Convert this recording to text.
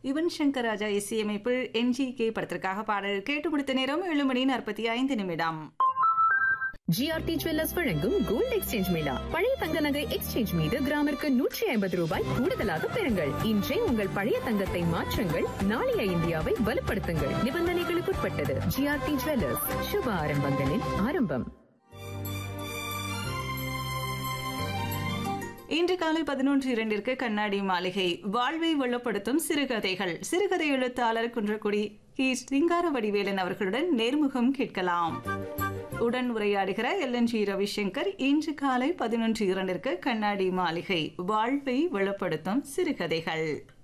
யுவன் சங்கர் ராஜா இசையமைப்பில் என்ஜிகே படத்திற்காக பாடல் கேட்டு முடித்த நேரம் ஏழு மணி நாற்பத்தி ஐந்து நிமிடம் ஜிஆர்டி ஜுவல்லர்ஸ் வழங்கும் கோல்ட் எக்ஸ்சேஞ்ச் மேளா பழைய தங்க நகை எக்ஸ்சேஞ்ச் மீது கிராமிற்கு நூற்றி ஐம்பது ரூபாய் கூடுதலாக பெறுங்கள் இன்றே உங்கள் பழைய தங்கத்தை மாற்றுங்கள் நாளைய இந்தியாவை வலுப்படுத்துங்கள் நிபந்தனைகளுக்குட்பட்டது ஜிஆர்டி ஜுவல்லர்ஸ் சுப ஆரம்பங்களின் ஆரம்பம் இன்று காலை பதினொன்று இரண்டிற்கு கண்ணாடி மாளிகை வாழ்வை வளப்படுத்தும் சிறுகதைகள் சிறுகதை எழுத்தாளர் குன்றக்குடி கி சிங்கார வடிவேலன் அவர்களுடன் நேர்முகம் கேட்கலாம் உடன் உரையாடுகிற எல் என் ஜி ரவிசங்கர் இன்று காலை பதினொன்று இரண்டிற்கு கண்ணாடி மாளிகை வாழ்வை வளப்படுத்தும் சிறுகதைகள்